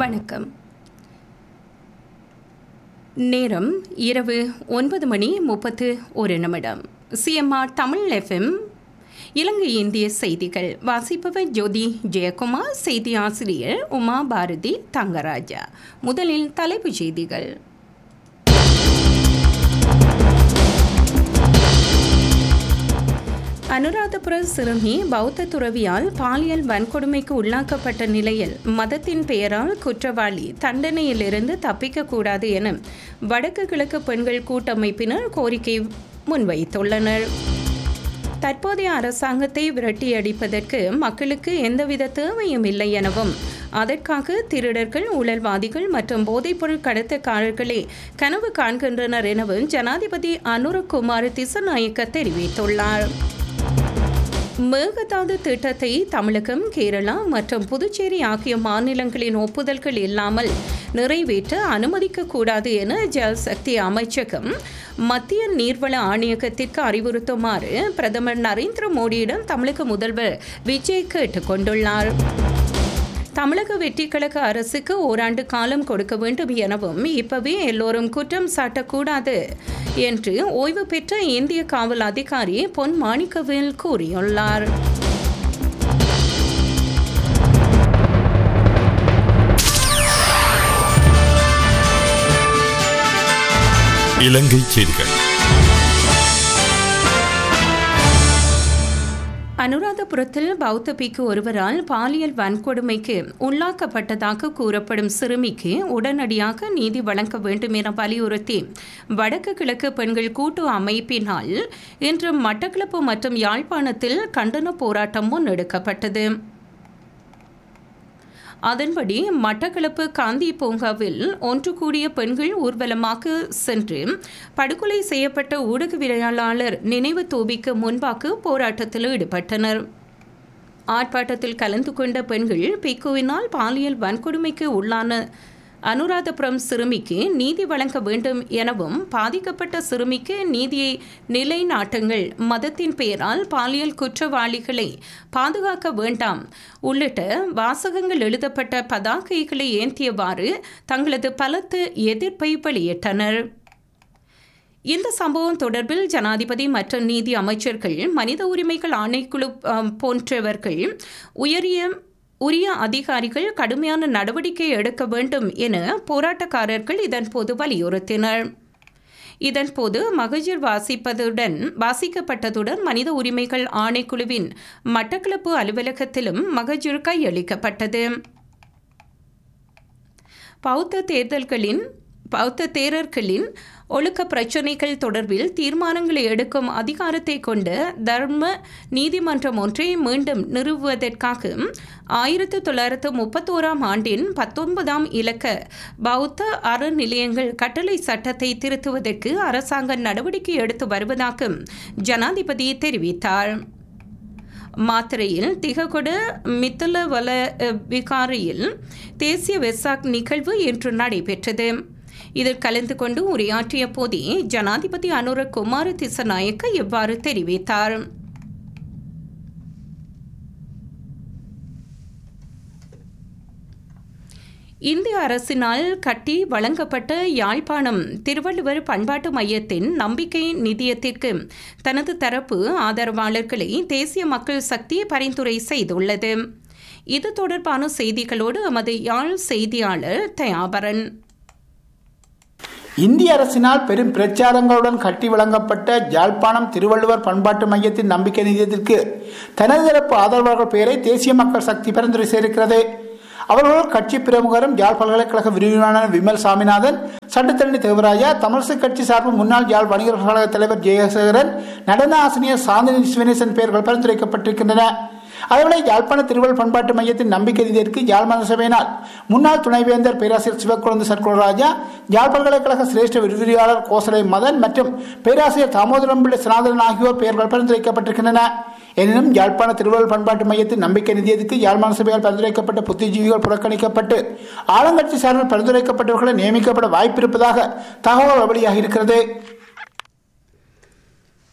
வணக்கம் நேரம் இரவு ஒன்பது மணி முப்பத்து ஒரு நிமிடம் சிஎம்ஆர் தமிழ் எஃப்எம் இலங்கை இந்திய செய்திகள் வாசிப்பவர் ஜோதி ஜெயக்குமார் செய்தி ஆசிரியர் உமா பாரதி தங்கராஜா முதலில் தலைப்புச் செய்திகள் அனுராதபுர சிறுமி பௌத்த துறவியால் பாலியல் வன்கொடுமைக்கு உள்ளாக்கப்பட்ட நிலையில் மதத்தின் பெயரால் குற்றவாளி தண்டனையிலிருந்து தப்பிக்கக்கூடாது என வடக்கு கிழக்கு பெண்கள் கூட்டமைப்பினர் கோரிக்கை முன்வைத்துள்ளனர் தற்போதைய அரசாங்கத்தை விரட்டியடிப்பதற்கு மக்களுக்கு எந்தவித தேவையும் இல்லை எனவும் அதற்காக திருடர்கள் ஊழல்வாதிகள் மற்றும் போதைப்பொருள் கடத்தக்காரர்களே கனவு காண்கின்றனர் எனவும் ஜனாதிபதி அனுரகுமார் திசநாயக்க தெரிவித்துள்ளார் மேகதாது திட்டத்தை தமிழகம் கேரளா மற்றும் புதுச்சேரி ஆகிய மாநிலங்களின் ஒப்புதல்கள் இல்லாமல் நிறைவேற்ற அனுமதிக்கக்கூடாது என ஜல் சக்தி அமைச்சகம் மத்திய நீர்வள ஆணையகத்திற்கு அறிவுறுத்துமாறு பிரதமர் நரேந்திர மோடியிடம் தமிழக முதல்வர் விஜய் கேட்டுக்கொண்டுள்ளார் தமிழக வெற்றிக்கழக அரசுக்கு ஓராண்டு காலம் கொடுக்க வேண்டும் எனவும் இப்பவே எல்லோரும் குற்றம் சாட்டக்கூடாது என்று ஓய்வு பெற்ற இந்திய காவல் அதிகாரி பொன் மாணிக்கவேல் கூறியுள்ளார் இலங்கை செய்திகள் அனுராதபுரத்தில் பௌத்த பிக்கு ஒருவரால் பாலியல் வன்கொடுமைக்கு உள்ளாக்கப்பட்டதாக கூறப்படும் சிறுமிக்கு உடனடியாக நீதி வழங்க வேண்டும் என வலியுறுத்தி வடக்கு கிழக்கு பெண்கள் கூட்டு அமைப்பினால் இன்று மட்டக்களப்பு மற்றும் யாழ்ப்பாணத்தில் கண்டன போராட்டம் முன்னெடுக்கப்பட்டது அதன்படி மட்டக்களப்பு காந்தி பூங்காவில் ஒன்று கூடிய பெண்கள் ஊர்வலமாக சென்று படுகொலை செய்யப்பட்ட ஊடகவியலாளர் நினைவு தூபிக்கு முன்பாக போராட்டத்தில் ஈடுபட்டனர் ஆர்ப்பாட்டத்தில் கலந்து கொண்ட பெண்கள் பிக்குவினால் பாலியல் வன்கொடுமைக்கு உள்ளான அனுராதபுரம் சிறுமிக்கு நீதி வழங்க வேண்டும் எனவும் பாதிக்கப்பட்ட சிறுமிக்கு நீதியை நிலைநாட்டுங்கள் மதத்தின் பெயரால் பாலியல் குற்றவாளிகளை பாதுகாக்க வேண்டாம் உள்ளிட்ட வாசகங்கள் எழுதப்பட்ட பதாகைகளை ஏந்தியவாறு தங்களது பலத்த எதிர்ப்பை வெளியிட்டனர் இந்த சம்பவம் தொடர்பில் ஜனாதிபதி மற்றும் நீதி அமைச்சர்கள் மனித உரிமைகள் ஆணைக்குழு போன்றவர்கள் உயரிய உரிய அதிகாரிகள் கடுமையான நடவடிக்கை எடுக்க வேண்டும் என போராட்டக்காரர்கள் இதன்போது வலியுறுத்தினர் இதன்போது மகஜர் வாசிப்பதுடன் வாசிக்கப்பட்டதுடன் மனித உரிமைகள் ஆணைக்குழுவின் மட்டக்களப்பு அலுவலகத்திலும் மகஜர் கையளிக்கப்பட்டது பௌத்த தேர்தல்களின் பௌத்த தேரர்களின் ஒழுக்க பிரச்சினைகள் தொடர்பில் தீர்மானங்களை எடுக்கும் அதிகாரத்தை கொண்ட தர்ம நீதிமன்றம் ஒன்றை மீண்டும் நிறுவுவதற்காக ஆயிரத்தி தொள்ளாயிரத்து முப்பத்தோராம் ஆண்டின் பத்தொன்பதாம் இலக்க பௌத்த அறநிலையங்கள் கட்டளை சட்டத்தை திருத்துவதற்கு அரசாங்கம் நடவடிக்கை எடுத்து வருவதாக ஜனாதிபதி தெரிவித்தார் மாத்திரையில் திககொட மித்தலவல விகாரியில் தேசிய வெசாக் நிகழ்வு இன்று நடைபெற்றது இதில் கலந்து கொண்டு உரையாற்றிய போதே ஜனாதிபதி அனுர குமார திசநாயக்க இவ்வாறு தெரிவித்தார் இந்திய அரசினால் கட்டி வழங்கப்பட்ட யாழ்ப்பாணம் திருவள்ளுவர் பண்பாட்டு மையத்தின் நம்பிக்கை நிதியத்திற்கு தனது தரப்பு ஆதரவாளர்களை தேசிய மக்கள் சக்தி பரிந்துரை செய்துள்ளது இது தொடர்பான செய்திகளோடு எமது யாழ் செய்தியாளர் தயாபரன் இந்திய அரசினால் பெரும் பிரச்சாரங்களுடன் கட்டி வழங்கப்பட்ட யாழ்ப்பாணம் திருவள்ளுவர் பண்பாட்டு மையத்தின் நம்பிக்கை நிதியத்திற்கு தனது தரப்பு ஆதரவாளர்கள் பெயரை தேசிய மக்கள் சக்தி பரிந்துரை செய்திருக்கிறது அவர்கள் கட்சி பிரமுகரும் யாழ் பல்கலைக்கழக விரிவாளர் விமல் சாமிநாதன் சட்டத்தரணி தேவராஜா தமிழிசை கட்சி சார்பு முன்னாள் யாழ் வணிகர் கழக தலைவர் ஜெயசேகரன் நடன ஆசிரியர் சாந்தினி சிவனேசன் பெயர்கள் பரிந்துரைக்கப்பட்டிருக்கின்றன அதேவேளை யாழ்ப்பாண திருவள் பண்பாட்டு மையத்தின் நம்பிக்கை நிதியிற்கு யாழ் மத சபையினால் முன்னாள் துணைவேந்தர் பேராசிரியர் சிவக்குழந்தை சர்க்குலராஜா யாழ் பல்கலைக்கழக சிரேஷ்ட விரிவிரியாளர் கோசலை மதன் மற்றும் பேராசிரியர் தாமோதரம் பிள்ளை சனாதனன் ஆகியோர் பெயர்கள் பரிந்துரைக்கப்பட்டிருக்கின்றன எனினும் யாழ்ப்பாண திருவள்ளுவர் பண்பாட்டு மையத்தின் நம்பிக்கை நிதியத்துக்கு யாழ்ப்பாண சபையால் பரிந்துரைக்கப்பட்ட புத்திஜீவிகள் புறக்கணிக்கப்பட்டு ஆளுங்கட்சி சார்பில் பரிந்துரைக்கப்பட்டவர்களை நியமிக்கப்பட வாய்ப்பிருப்பதாக தகவல் வெளியாகி இருக்கிறது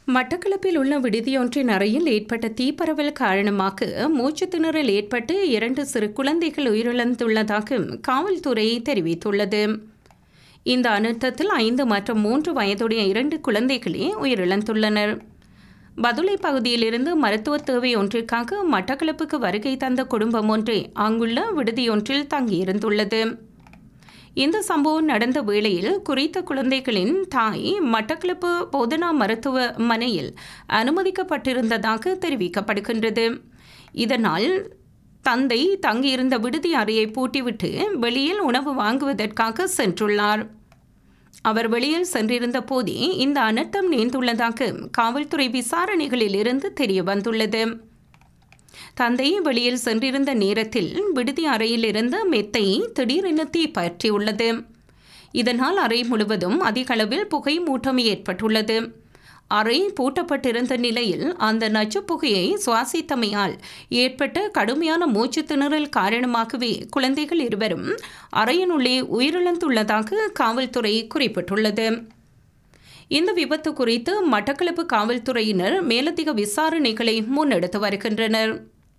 மட்டக்களப்பில் உள்ள விடுதியொன்றின் அறையில் ஏற்பட்ட தீப்பரவல் காரணமாக மூச்சு திணறல் ஏற்பட்டு இரண்டு சிறு குழந்தைகள் உயிரிழந்துள்ளதாக காவல்துறை தெரிவித்துள்ளது இந்த அனர்த்தத்தில் ஐந்து மற்றும் மூன்று வயதுடைய இரண்டு குழந்தைகளே உயிரிழந்துள்ளனர் பதுளை பகுதியிலிருந்து மருத்துவ தேவை ஒன்றிற்காக மட்டக்களப்புக்கு வருகை தந்த குடும்பம் ஒன்றே அங்குள்ள விடுதியொன்றில் தங்கியிருந்துள்ளது இந்த சம்பவம் நடந்த வேளையில் குறித்த குழந்தைகளின் தாய் மட்டக்களப்பு போதனா மருத்துவமனையில் அனுமதிக்கப்பட்டிருந்ததாக தெரிவிக்கப்படுகின்றது இதனால் தந்தை தங்கியிருந்த விடுதி அறையை பூட்டிவிட்டு வெளியில் உணவு வாங்குவதற்காக சென்றுள்ளார் அவர் வெளியில் சென்றிருந்த போதே இந்த அனர்த்தம் நேர்ந்துள்ளதாக காவல்துறை விசாரணைகளில் இருந்து தெரிய வந்துள்ளது தந்தை வெளியில் சென்றிருந்த நேரத்தில் விடுதி அறையில் இருந்த மெத்தை திடீரென தீ பற்றியுள்ளது இதனால் அறை முழுவதும் அதிக அளவில் புகை மூட்டம் ஏற்பட்டுள்ளது அறை பூட்டப்பட்டிருந்த நிலையில் அந்த நச்சு புகையை சுவாசித்தமையால் ஏற்பட்ட கடுமையான மூச்சு திணறல் காரணமாகவே குழந்தைகள் இருவரும் அறையினுள்ளே உயிரிழந்துள்ளதாக காவல்துறை குறிப்பிட்டுள்ளது இந்த விபத்து குறித்து மட்டக்களப்பு காவல்துறையினர் மேலதிக விசாரணைகளை முன்னெடுத்து வருகின்றனர்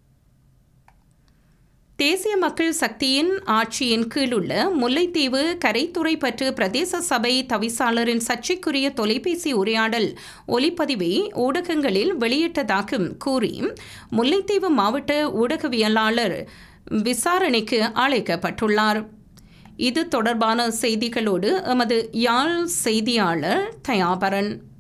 தேசிய மக்கள் சக்தியின் ஆட்சியின் கீழுள்ள முல்லைத்தீவு கரைத்துறை பற்று பிரதேச சபை தவிசாளரின் சர்ச்சைக்குரிய தொலைபேசி உரையாடல் ஒலிப்பதிவை ஊடகங்களில் வெளியிட்டதாக கூறி முல்லைத்தீவு மாவட்ட ஊடகவியலாளர் விசாரணைக்கு அழைக்கப்பட்டுள்ளார் இது தொடர்பான செய்திகளோடு எமது யாழ் செய்தியாளர் தயாபரன்